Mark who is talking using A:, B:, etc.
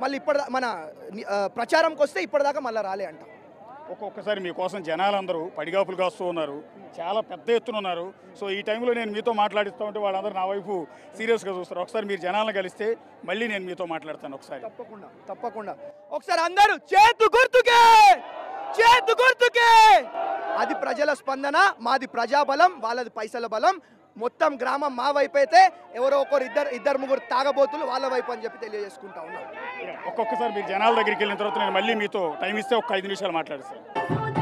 A: మళ్ళీ ఇప్పటి మన ఆ, ప్రచారంకి వస్తే ఇప్పటిదాకా మళ్ళీ రాలే అంట
B: ఒక్కొక్కసారి మీకోసం జనాలందరూ పడిగాపులు కాస్తూ ఉన్నారు చాలా పెద్ద ఎత్తున ఉన్నారు సో ఈ టైంలో నేను మీతో మాట్లాడిస్తూ ఉంటే వాళ్ళందరూ నా వైపు సీరియస్గా చూస్తారు ఒకసారి మీరు జనాలను కలిస్తే మళ్ళీ నేను మీతో మాట్లాడతాను ఒకసారి
A: తప్పకుండా తప్పకుండా ఒకసారి అందరూ చేతు గుర్తుకే చేతు గుర్తుకే అది ప్రజల స్పందన మాది ప్రజాబలం వాళ్ళది పైసల బలం మొత్తం గ్రామం మా వైపు అయితే ఎవరో ఒకరు ఇద్దరు ఇద్దరు ముగ్గురు తాగబోతులు వాళ్ళ వైపు అని చెప్పి తెలియజేసుకుంటా ఉన్నాం
B: ఒక్కొక్కసారి మీరు జనాల దగ్గరికి వెళ్ళిన తర్వాత నేను మళ్ళీ మీతో టైం ఇస్తే ఒక ఐదు నిమిషాలు మాట్లాడతాను